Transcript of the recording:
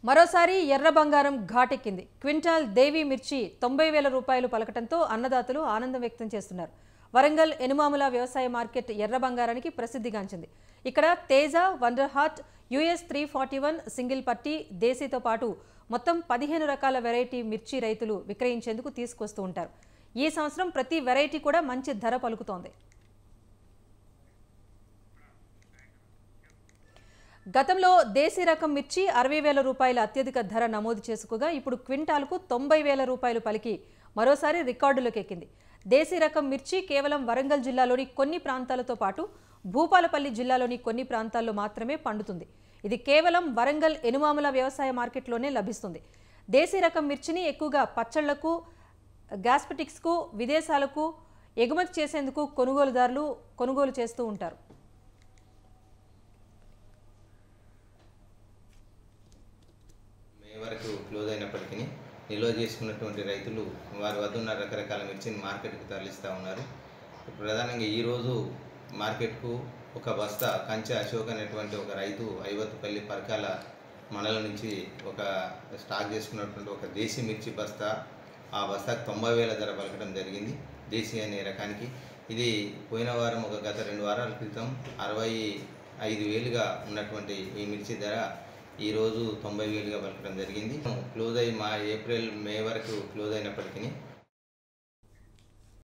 మరోసారి ఎర్ర బంగారం ఘాటెక్కింది క్వింటాల్ దేవి మిర్చి తొంభై వేల రూపాయలు పలకటంతో అన్నదాతలు ఆనందం వ్యక్తం చేస్తున్నారు వరంగల్ ఎనుమాముల వ్యవసాయ మార్కెట్ ఎర్ర బంగారానికి ప్రసిద్ధిగాంచింది ఇక్కడ Teja wonder hot US three forty one single పట్టి దేశీతో పాటు మొత్తం పదిహేను రకాల వెరైటీ మిర్చి రైతులు విక్రయించేందుకు తీసుకొస్తూ ఉంటారు ఈ సంవత్సరం ప్రతి వెరైటీ కూడా మంచి ధర పలుకుతోంది గతంలో దేశీ రకం మిర్చి అరవై వేల రూపాయల అత్యధిక ధర నమోదు చేసుకోగా ఇప్పుడు క్వింటాల్కు తొంభై వేల రూపాయలు పలికి మరోసారి రికార్డులోకి ఎక్కింది దేశీ రకం మిర్చి కేవలం వరంగల్ జిల్లాలోని కొన్ని ప్రాంతాలతో పాటు భూపాలపల్లి జిల్లాలోని కొన్ని ప్రాంతాల్లో మాత్రమే పండుతుంది ఇది కేవలం వరంగల్ ఎనుమాముల వ్యవసాయ మార్కెట్లోనే లభిస్తుంది దేశీ రకం మిర్చిని ఎక్కువగా పచ్చళ్లకు గ్యాస్పెటిక్స్కు విదేశాలకు ఎగుమతి చేసేందుకు కొనుగోలుదారులు కొనుగోలు చేస్తూ ఉంటారు మే వరకు క్లోజ్ అయినప్పటికీ నిల్వ చేసుకున్నటువంటి రైతులు వారి వద్ద ఉన్న రకరకాల మిర్చిని మార్కెట్కు తరలిస్తూ ఉన్నారు ప్రధానంగా ఈరోజు మార్కెట్కు ఒక బస్తా కంచె అశోక్ అనేటువంటి ఒక రైతు ఐవత్తుపల్లి పరకాల మండలం నుంచి ఒక స్టాక్ చేసుకున్నటువంటి ఒక దేశీ మిర్చి బస్తా ఆ బస్తాకు తొంభై వేల ధర పలకడం జరిగింది దేశీ అనే రకానికి ఇది పోయిన వారం ఒక గత రెండు వారాల క్రితం అరవై ఐదు వేలుగా ఉన్నటువంటి ఈ మిర్చి ధర ఈరోజు తొంభై వేలుగా పలకడం జరిగింది క్లోజ్ అయ్యి మా ఏప్రిల్ మే వరకు క్లోజ్ అయినప్పటికీ